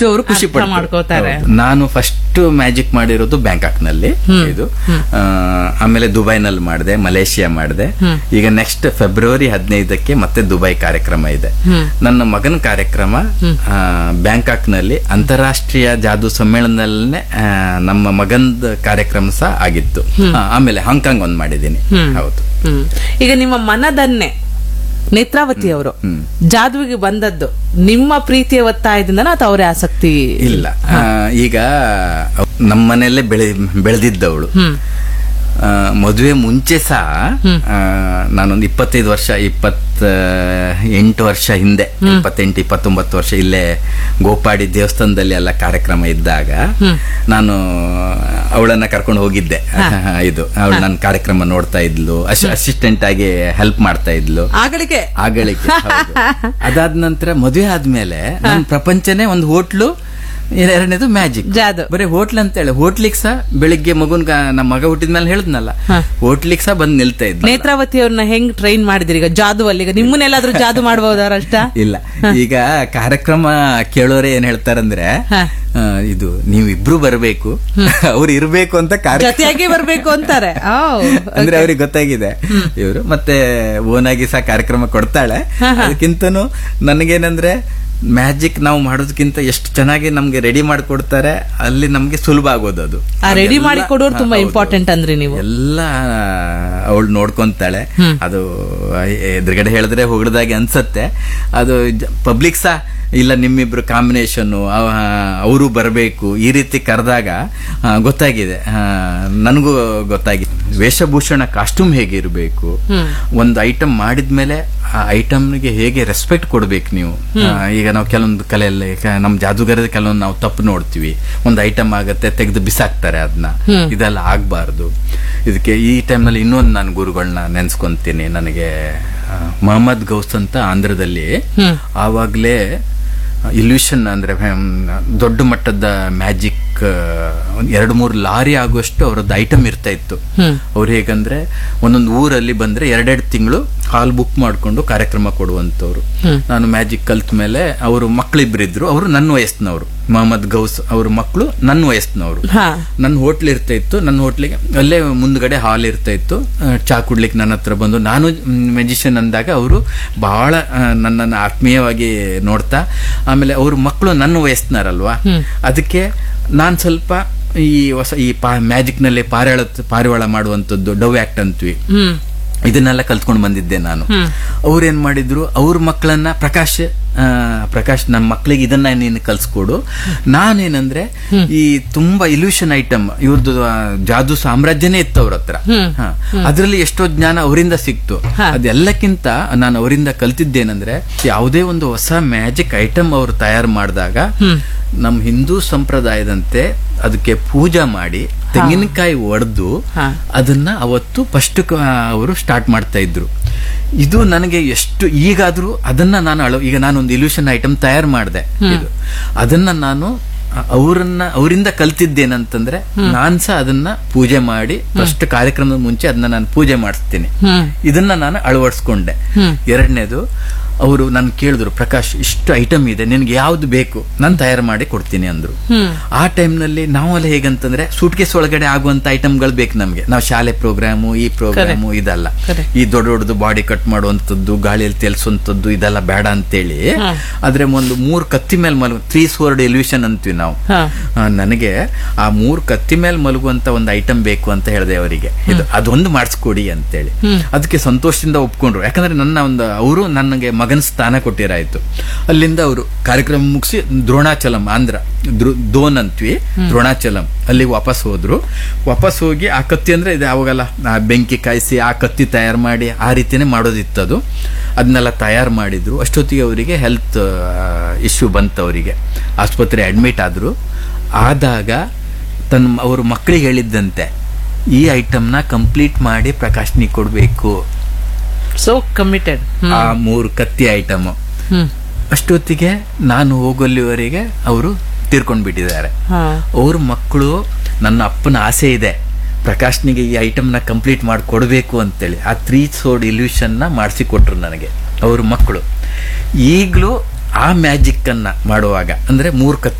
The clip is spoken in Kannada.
ಅಷ್ಟು ಅವರು ಖುಷಿ ಅರ್ಥ ಮಾಡ್ಕೋತಾರೆ. ಹೌದು. ನಾನು ಫಸ್ಟ್ ಮ್ಯಾಜಿಕ್ ಮಾಡಿರೋದು ಬ್ಯಾಂಕಾಕ್ ನಲ್ಲಿ ಇದು ಆ, ಆಮೇಲೆ ದುಬೈನಲ್ಲಿ ಮಾಡಿದೆ ಮಲೇಷಿಯಾ ಮಾಡಿದೆ ಈಗ ನೆಕ್ಸ್ಟ್ ಫೆಬ್ರವರಿ ಹದಿನೈದಕ್ಕೆ ಮತ್ತೆ ದುಬೈ ಕಾರ್ಯಕ್ರಮ ಇದೆ ನನ್ನ ಮಗನ ಕಾರ್ಯಕ್ರಮ ಆ, ಬ್ಯಾಂಕಾಕ್ ನಲ್ಲಿ ಅಂತಾರಾಷ್ಟ್ರೀಯ ಜಾದೂ ಸಮ್ಮೇಳನದಲ್ಲೇ ಆ, ನಮ್ಮ ಮಗಂದ ಕಾರ್ಯಕ್ರಮ ಸಹ ಆಗಿತ್ತು ಆ, ಆಮೇಲೆ ಹಾಂಗ್ಕಾಂಗ್ ಒಂದ್ ಮಾಡಿದ್ದೀನಿ ಹೌದು ಹ್ಮ್ ಈಗ ನಿಮ್ಮ ಮನದನ್ನೇ ನೇತ್ರಾವತಿ ಅವರು ಹ್ಮ್. ಜಾದುವಿಗೆ ಬಂದದ್ದು ನಿಮ್ಮ ಪ್ರೀತಿಯ ಒತ್ತಾಯದಿಂದನ ಅಥವಾ ಅವರೇ ಆಸಕ್ತಿ ಇಲ್ಲ ಆ, ಈಗ ನಮ್ಮ ಮನೆಯಲ್ಲೇ ಬೆಳೆ ಬೆಳೆದಿದ್ದವಳು ಹ್ಮ್ ಆ, ಮದುವೆ ಮುಂಚೆ ಸಹ ಆ, ನಾನೊಂದು ಇಪ್ಪತ್ತೈದು ವರ್ಷ ಇಪ್ಪತ್ತ ಎಂಟು ವರ್ಷ ಹಿಂದೆ ಇಪ್ಪತ್ತೆಂಟು ಇಪ್ಪತ್ತೊಂಬತ್ತು ವರ್ಷ ಇಲ್ಲೇ ಗೋಪಾಡಿ ದೇವಸ್ಥಾನದಲ್ಲಿ ಎಲ್ಲ ಕಾರ್ಯಕ್ರಮ ಇದ್ದಾಗ ನಾನು ಅವಳನ್ನ ಕರ್ಕೊಂಡು ಹೋಗಿದ್ದೆ ಇದು ಅವಳು ನನ್ನ ಕಾರ್ಯಕ್ರಮ ನೋಡ್ತಾ ಇದ್ಲು ಅಸಿಸ್ಟೆಂಟ್ ಆಗಿ ಹೆಲ್ಪ್ ಮಾಡ್ತಾ ಇದ್ಲು ಆಗಳಿಗೆ ಆಗಳಿಕೆ ಹೌದು. ಅದಾದ ನಂತರ ಮದುವೆ ಆದ್ಮೇಲೆ ನನ್ನ ಪ್ರಪಂಚನೇ ಒಂದು ಹೋಟ್ಲು ಎರಡನೇದು ಮ್ಯಾಜಿಕ್ ಜಾದು. ಬರೀ ಹೋಟ್ಲ್ ಅಂತ ಹೇಳಿ ಹೋಟ್ಲಿಗ್ ಸಹ ಬೆಳಿಗ್ಗೆ ಮಗುನ್ ನಮ್ಮ ಮಗ ಹುಟ್ಟಿದ್ಮೇಲೆ ಹೇಳಿದ್ನಲ್ಲ ಹೋಟ್ಲಿಗ್ ಸಹ ಬಂದ್ ನಿಲ್ತಾ ಇದ್ದ ನೇತ್ರಾವತಿ ಅವ್ರನ್ನ ಹೆಂಗ್ ಟ್ರೈನ್ ಮಾಡಿದಿರಿ ಈಗ ಜಾದು ಅಲ್ಲಿ ಈಗ ನಿಮ್ಮನ್ನೆಲ್ಲಾದ್ರೂ ಜಾದು ಮಾಡಬಹುದಾರ ಅಷ್ಟ ಇಲ್ಲ ಈಗ ಕಾರ್ಯಕ್ರಮ ಕೇಳೋರೆ ಏನ್ ಹೇಳ್ತಾರಂದ್ರೆ ಹ. ಆ, ಇದು ನೀವು ಇಬ್ರು ಬರಬೇಕು ಅವ್ರು ಇರ್ಬೇಕು ಅಂತ ಕಾರ್ಯ ಜೊತೆಯಾಗಿ ಬರ್ಬೇಕು ಅಂತಾರೆ ಓ, ಅಂದ್ರೆ ಅವ್ರಿಗೆ ಗೊತ್ತಾಗಿದೆ ಇವರು ಮತ್ತೆ ಓನಾಗಿ ಸಹ ಕಾರ್ಯಕ್ರಮ ಕೊಡ್ತಾಳೆ ಅದಕ್ಕಿಂತನೂ ನನಗೇನಂದ್ರೆ ಮ್ಯಾಜಿಕ್ ನಾವು ಮಾಡೋದಕ್ಕಿಂತ ಎಷ್ಟು ಚೆನ್ನಾಗಿ ನಮ್ಗೆ ರೆಡಿ ಮಾಡಿಕೊಡ್ತಾರೆ ಅಲ್ಲಿ ನಮ್ಗೆ ಸುಲಭ ಆಗೋದು ಅದು ಆ ರೆಡಿ ಅದೆಲ್ಲ- ಮಾಡಿ ಕೊಡೋರು ತುಂಬಾ ಹೌದು. ಇಂಪಾರ್ಟೆಂಟ್ ಅಂದ್ರಿ ನೀವು ಎಲ್ಲ ಅವಳು ನೋಡ್ಕೊಂತಾಳೆ ಅದು ಎದುರುಗಡೆ ಹೇಳಿದ್ರೆ ಹೊಗಳದಾಗೆ ಅನ್ಸತ್ತೆ ಅದು ಪಬ್ಲಿಕ್ ಸಹ ಇಲ್ಲ ನಿಮ್ಮಿಬ್ರು ಕಾಂಬಿನೇಷನ್ ಅವರು ಬರಬೇಕು ಈ ರೀತಿ ಕರೆದಾಗ ಗೊತ್ತಾಗಿದೆ ಆ, ನನಗೂ ಗೊತ್ತಾಗಿದೆ ವೇಷಭೂಷಣ ಕಾಸ್ಟ್ಯೂಮ್ ಹೇಗಿರಬೇಕು ಒಂದು ಐಟಮ್ ಮಾಡಿದ್ಮೇಲೆ ಆ ಐಟಮ್ಗೆ ಹೇಗೆ ರೆಸ್ಪೆಕ್ಟ್ ಕೊಡ್ಬೇಕು ನೀವು ಆ, ಈಗ ನಾವು ಕೆಲವೊಂದು ಕಲೆಯಲ್ಲಿ ಕ- ನಮ್ಮ ಜಾದೂಗರದ ಕೆಲವೊಂದು ನಾವು ತಪ್ಪು ನೋಡ್ತೀವಿ ಒಂದು ಐಟಮ್ ಆಗತ್ತೆ ತೆಗೆದು ಬಿಸಾಕ್ತಾರೆ ಅದನ್ನ ಇದೆಲ್ಲ ಆಗ್ಬಾರ್ದು ಇದಕ್ಕೆ ಈ ಟೈಮ್ನಲ್ಲಿ ಇನ್ನೊಂದು ನಾನು ಗುರುಗಳನ್ನ ನೆನ್ಸ್ಕೊಂತೀನಿ ನನಗೆ ಆ, ಮೊಹಮ್ಮದ್ ಗೌಸ್ ಅಂತ ಆಂಧ್ರದಲ್ಲಿ ಆವಾಗಲೇ ಇಲ್ಯೂಷನ್ ಅಂದ್ರೆ ಹ್ಮ್, ದೊಡ್ಡ ಮಟ್ಟದ ಮ್ಯಾಜಿಕ್ ಒಂದ್ ಎರಡು ಮೂರು ಲಾರಿ ಆಗುವಷ್ಟು ಅವರದ್ದು ಐಟಮ್ ಇರ್ತಾ ಇತ್ತು ಅವ್ರು ಹೇಗಂದ್ರೆ ಒಂದೊಂದು ಊರಲ್ಲಿ ಬಂದ್ರೆ ಎರಡೆರಡು ತಿಂಗಳು ಹಾಲ್ ಬುಕ್ ಮಾಡ್ಕೊಂಡು ಕಾರ್ಯಕ್ರಮ ಕೊಡುವಂತವ್ರು ನಾನು ಮ್ಯಾಜಿಕ್ ಕಲ್ತ ಮೇಲೆ ಅವರು ಮಕ್ಕಳಿಬ್ರಿದ್ರು ಅವರು ನನ್ನ ವಯಸ್ಸಿನವರು ಮೊಹಮ್ಮದ್ ಗೌಸ್ ಅವ್ರ ಮಕ್ಕಳು ನನ್ನ ವಯಸ್ಸಿನವರು ಹಾ ನನ್ನ ಹೋಟ್ಲ್ ಇರ್ತಾ ಇತ್ತು ನನ್ನ ಹೋಟ್ಲಿಗೆ ಅಲ್ಲೇ ಮುಂದ್ಗಡೆ ಹಾಲ್ ಇರ್ತಾ ಇತ್ತು ಆ, ಚಾ ಕುಡ್ಲಿಕ್ಕೆ ನನ್ನ ಹತ್ರ ಬಂದು ನಾನು ಮೆಜಿಷಿಯನ್ ಅಂದಾಗ ಅವರು ಬಹಳ ಆ, ನನ್ನನ್ನು ಆತ್ಮೀಯವಾಗಿ ನೋಡ್ತಾ ಆಮೇಲೆ ಅವ್ರ ಮಕ್ಕಳು ನನ್ನ ವಯಸ್ಸಿನಾರಲ್ವಾ ಅದಕ್ಕೆ ನಾನು ಸ್ವಲ್ಪ ಈ ಹೊಸ ಈ ಪಾ ಮ್ಯಾಜಿಕ್ ನಲ್ಲಿ ಪಾರಿವಾಳ ಪಾರಿವಾಳ ಮಾಡುವಂಥದ್ದು ಡವ್ ಆಕ್ಟ್ ಅಂತೀವಿ ಹ್ಮ್ ಇದನ್ನೆಲ್ಲ ಕಲ್ತ್ಕೊಂಡು ಬಂದಿದ್ದೆ ನಾನು ಅವ್ರೇನ್ ಮಾಡಿದ್ರು ಅವ್ರ ಮಕ್ಕಳನ್ನ ಪ್ರಕಾಶ್ ಆ, ಪ್ರಕಾಶ್ ನನ್ನ ಮಕ್ಕಳಿಗೆ ಇದನ್ನ ನೀನು ಕಲ್ಸ್ಕೊಡು ನಾನೇನಂದ್ರೆ ಈ ತುಂಬಾ ಇಲ್ಯೂಷನ್ ಐಟಮ್ ಇವ್ರದ್ದು ಆ, ಜಾದೂ ಸಾಮ್ರಾಜ್ಯನೇ ಇತ್ತು ಅವ್ರ ಹತ್ರ ಹಾ. ಅದ್ರಲ್ಲಿ ಎಷ್ಟೋ ಜ್ಞಾನ ಅವರಿಂದ ಸಿಕ್ತು ಅದೆಲ್ಲಕ್ಕಿಂತ ನಾನು ಅವರಿಂದ ಕಲ್ತಿದ್ದೇನಂದ್ರೆ ಯಾವುದೇ ಒಂದು ಹೊಸ ಮ್ಯಾಜಿಕ್ ಐಟಮ್ ಅವರು ತಯಾರು ಮಾಡಿದಾಗ ನಮ್ಮ ಹಿಂದೂ ಸಂಪ್ರದಾಯದಂತೆ ಅದಕ್ಕೆ ಪೂಜಾ ಮಾಡಿ ತೆಂಗಿನಕಾಯಿ ಒಡೆದು ಹಾ. ಅದನ್ನ ಅವತ್ತು ಫಸ್ಟ್ ಅವರು ಸ್ಟಾರ್ಟ್ ಮಾಡ್ತಾ ಇದ್ರು ಇದು ನನಗೆ ಎಷ್ಟು ಈಗಾದ್ರೂ ಅದನ್ನ ನಾನು ಅಳ ಈಗ ನಾನೊಂದು ಇಲ್ಯೂಷನ್ ಐಟಮ್ ತಯಾರು ಮಾಡಿದೆ ಇದು ಅದನ್ನ ನಾನು ಅ- ಅವರನ್ನ ಅವರಿಂದ ಕಲ್ತಿದ್ದೇನಂತಂದ್ರೆ ನಾನ್ ಸಹ ಅದನ್ನ ಪೂಜೆ ಮಾಡಿ ಫಸ್ಟ್ ಕಾರ್ಯಕ್ರಮದ ಮುಂಚೆ ಅದನ್ನ ನಾನು ಪೂಜೆ ಮಾಡಿಸ್ತೀನಿ ಹ್ಮ್ ಇದನ್ನ ನಾನು ಅಳವಡಿಸ್ಕೊಂಡೆ ಎರಡನೇದು ಅವರು ನಾನು ಕೇಳಿದ್ರು ಪ್ರಕಾಶ್ ಇಷ್ಟು ಐಟಮ್ ಇದೆ ನಿನ್ಗೆ ಯಾವ್ದು ಬೇಕು ನಾನು ತಯಾರು ಮಾಡಿ ಕೊಡ್ತೀನಿ ಅಂದ್ರು ಆ ಟೈಮ್ನಲ್ಲಿ ನಾವಲ್ಲಿ ಹೇಗಂತಂದ್ರೆ ಸೂಟ್ಕೇಸ್ ಒಳಗಡೆ ಆಗುವಂತ ಐಟಮ್ಗಳು ಬೇಕು ನಮ್ಗೆ ನಾವು ಶಾಲೆ ಪ್ರೋಗ್ರಾಮು ಈ ಪ್ರೋಗ್ರಾಮು ಇದಲ್ಲ Correct. ಈ ದೊಡ್ಡ ದೊಡ್ಡದು ಬಾಡಿ ಕಟ್ ಮಾಡುವಂತದ್ದು ಗಾಳಿಯಲ್ಲಿ ತೇಲ್ಸುವಂತದ್ದು ಇದೆಲ್ಲ ಬೇಡ ಅಂತೇಳಿ ಆದ್ರೆ ಒಂದು ಮೂರು ಕತ್ತಿ ಮೇಲೆ ಮಲಗು ತ್ರೀ ಸ್ವರ್ಡ್ ಎಲ್ಯೂಷನ್ ಅಂತೀವಿ ನಾವು ಹಾ. ಆ, ನನಗೆ ಆ ಮೂರು ಕತ್ತಿ ಮೇಲೆ ಮಲಗುವಂತ ಒಂದು ಐಟಮ್ ಬೇಕು ಅಂತ ಹೇಳಿದೆ ಅವರಿಗೆ ಇದು ಅದೊಂದು ಮಾಡಿಸ್ಕೊಡಿ ಅಂತೇಳಿ ಅದಕ್ಕೆ ಸಂತೋಷದಿಂದ ಒಪ್ಕೊಂಡ್ರು ಯಾಕಂದ್ರೆ ನನ್ನ ಒಂದು ಅವರು ನನಗೆ ಮಗನ ಸ್ಥಾನ ಕೊಟ್ಟಿರಾಯ್ತು ಅಲ್ಲಿಂದ ಅವರು ಕಾರ್ಯಕ್ರಮ ಮುಗಿಸಿ ದ್ರೋಣಾಚಲಂ ಆಂಧ್ರ ದ್ರೋ- ದೋನ್ ಅಂತ್ವಿ ದ್ರೋಣಾಚಲಂ ಅಲ್ಲಿಗೆ ವಾಪಸ್ ಹೋದ್ರು ವಾಪಸ್ ಹೋಗಿ ಆ ಕತ್ತಿ ಅಂದ್ರೆ ಇದು ಅವಾಗೆಲ್ಲ ಆ ಬೆಂಕಿ ಕಾಯಿಸಿ ಆ ಕತ್ತಿ ತಯಾರು ಮಾಡಿ ಆ ರೀತಿನೇ ಮಾಡೋದಿತ್ತದು ಅದನ್ನೆಲ್ಲ ತಯಾರು ಮಾಡಿದ್ರು ಅಷ್ಟೊತ್ತಿಗೆ ಅವರಿಗೆ ಹೆಲ್ತ್ ಇಶ್ಯೂ ಬಂತು ಅವರಿಗೆ ಆಸ್ಪತ್ರೆ ಅಡ್ಮಿಟ್ ಆದ್ರು ಆದಾಗ ತನ್ನ ಅವ್ರ ಮಕ್ಕಳಿಗೆ ಹೇಳಿದ್ದಂತೆ ಈ ಐಟಮ್ನ ಕಂಪ್ಲೀಟ್ ಮಾಡಿ ಪ್ರಕಾಶ್ನಿ ಕೊಡಬೇಕು ಸೋ ಕಮಿಟೆಡ್ ಆ ಮೂರು ಕತ್ತಿ ಐಟಮ್ ಹ್ಮ್ ಅಷ್ಟೊತ್ತಿಗೆ ನಾನು ಹೋಗಲ್ಲಿವರೆಗೆ ಅವರು ತೀರ್ಕೊಂಡು ಬಿಟ್ಟಿದ್ದಾರೆ ಹಾ ಅವ್ರ ಮಕ್ಕಳು ನನ್ನ ಅಪ್ಪನ ಆಸೆ ಇದೆ ಪ್ರಕಾಶ್ನಿಗೆ ಈ ಐಟಮ್ನ ಕಂಪ್ಲೀಟ್ ಮಾಡಿ ಕೊಡಬೇಕು ಅಂತೇಳಿ ಆ ತ್ರೀ ಸೋಡ್ ಇಲ್ಯೂಷನ್ನ ಮಾಡಿಸಿ ಕೊಟ್ರು ನನಗೆ ಅವ್ರ ಮಕ್ಕಳು ಈಗಲೂ ಆ ಮ್ಯಾಜಿಕ್ ಅನ್ನ ಮಾಡುವಾಗ ಅಂದ್ರೆ ಮೂರು ಕತ್ತಿ